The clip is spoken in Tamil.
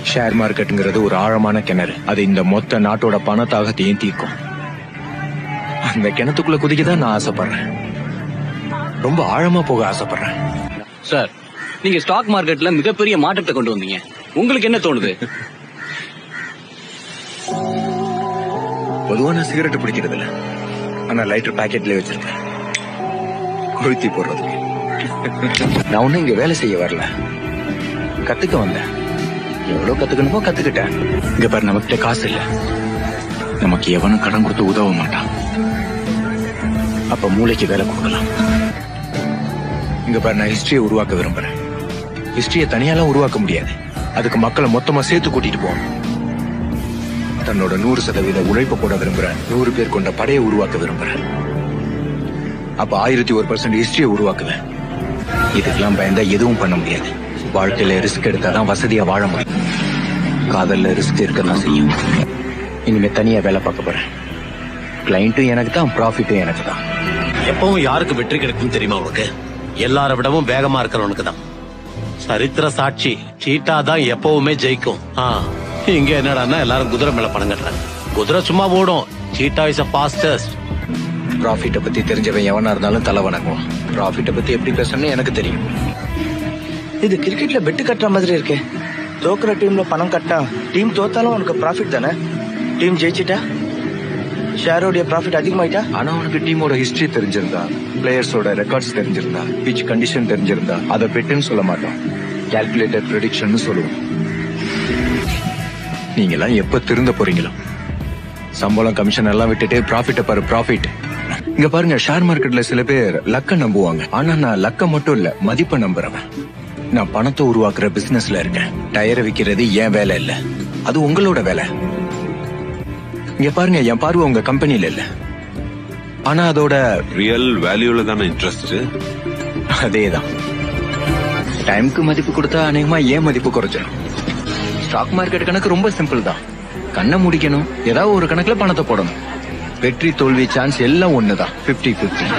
ஷேர் மார்க்கெட்டுங்கிறது ஒரு ஆழமான கிணறு அது இந்த மொத்த நாட்டோட பண தாகத்தையும் தீர்க்கும் அந்த கிணத்துக்குள்ள குதிக்க தான் நான் ஆசைப்படுறேன் ரொம்ப ஆழமா போக ஆசைப்படுறேன் சார் நீங்க ஸ்டாக் மார்க்கெட்ல மிகப்பெரிய மாற்றத்தை கொண்டு வந்தீங்க உங்களுக்கு என்ன தோணுது பொதுவா நான் சிகரெட் பிடிக்கிறது இல்ல ஆனா லைட்டர் பாக்கெட்ல வச்சிருக்கேன் கொளுத்தி போடுறதுக்கு நான் ஒண்ணும் இங்க வேலை செய்ய வரல கத்துக்க வந்தேன் எவ்வளவு கத்துக்கணுமோ கத்துக்கிட்டேன் இங்க பாரு நமக்கிட்ட காசு இல்ல நமக்கு எவனும் கடன் கொடுத்து உதவ மாட்டான் அப்ப மூளைக்கு வேலை கொடுக்கலாம் இங்க பாரு நான் ஹிஸ்டரியை உருவாக்க விரும்புறேன் ஹிஸ்டரியை தனியாலாம் உருவாக்க முடியாது அதுக்கு மக்களை மொத்தமா சேர்த்து கூட்டிட்டு போகணும் தன்னோட நூறு சதவீத உழைப்பு போட விரும்புறேன் நூறு பேர் கொண்ட படையை உருவாக்க விரும்புறேன் அப்ப ஆயிரத்தி ஒரு பர்சன்ட் ஹிஸ்டரியை உருவாக்குவேன் இதுக்கெல்லாம் பயந்தா எதுவும் பண்ண முடியாது வாழ்க்கையில ரிஸ்க் எடுத்தாதான் வசதியா வாழ முடியும் காதல்ல ரிஸ்க் இருக்கதான் செய்யும் இனிமே தனியா வேலை பார்க்க போறேன் கிளைண்ட்டும் எனக்கு தான் ப்ராஃபிட்டும் எனக்கு தான் எப்பவும் யாருக்கு வெற்றி கிடைக்கும் தெரியுமா உனக்கு எல்லார விடவும் வேகமா இருக்கிறவனுக்கு தான் சரித்திர சாட்சி சீட்டா தான் எப்பவுமே ஜெயிக்கும் ஆ, இங்க என்னடான்னா எல்லாரும் குதிரை மேல பணம் கட்டுறாங்க குதிரை சும்மா ஓடும் சீட்டா இஸ் அ ஃபாஸ்டஸ்ட் ப்ராஃபிட்டை பத்தி தெரிஞ்சவன் எவனா இருந்தாலும் தலை வணங்குவான் ப்ராஃபிட்டை பத்தி எப்படி பேசணும்னு எனக்கு தெரியும் இது கிரிக்கெட்ல பெட்டு கட்டுற மாதிரி இருக்கே தோக்குற டீம்ல பணம் கட்டினா டீம் தோத்தாலும் உனக்கு ப்ராஃபிட் தானே டீம் ஜெயிச்சிட்டா ஷேரோடைய ப்ராஃபிட் அதிகமாயிட்டா ஆனா உனக்கு டீமோட ஹிஸ்டரி தெரிஞ்சிருந்தா பிளேயர்ஸோட ரெக்கார்ட்ஸ் தெரிஞ்சிருந்தா பிச் கண்டிஷன் தெரிஞ்சிருந்தா அதை பெட்டுன்னு சொல்ல மாட்டோம் கால்குலேட்டர் ப்ரெடிக்ஷன் சொல்லுவோம் நீங்க எல்லாம் எப்ப திருந்த போறீங்களோ சம்பளம் கமிஷன் எல்லாம் விட்டுட்டு ப்ராஃபிட்ட பாரு ப்ராஃபிட் இங்க பாருங்க ஷேர் மார்க்கெட்ல சில பேர் லக்க நம்புவாங்க ஆனா நான் லக்க மட்டும் இல்ல மதிப்பை நம்புறவன் நான் பணத்தை உருவாக்குற பிசினஸ்ல இருக்கேன் டயரை விக்கிறது என் வேலை இல்ல அது உங்களோட வேலை இங்க பாருங்க என் பார்வை உங்க கம்பெனில இல்ல ஆனா அதோட ரியல் வேல்யூல தானே இன்ட்ரெஸ்ட் அதேதான் டைம்க்கு மதிப்பு கொடுத்தா அநேகமா ஏன் மதிப்பு குறைச்சிடும் ஸ்டாக் மார்க்கெட் கணக்கு ரொம்ப சிம்பிள் தான் கண்ணை முடிக்கணும் ஏதாவது ஒரு கணக்குல பணத்தை போடணும் வெற்றி தோல்வி சான்ஸ் எல்லாம் ஒண்ணுதான் 50 50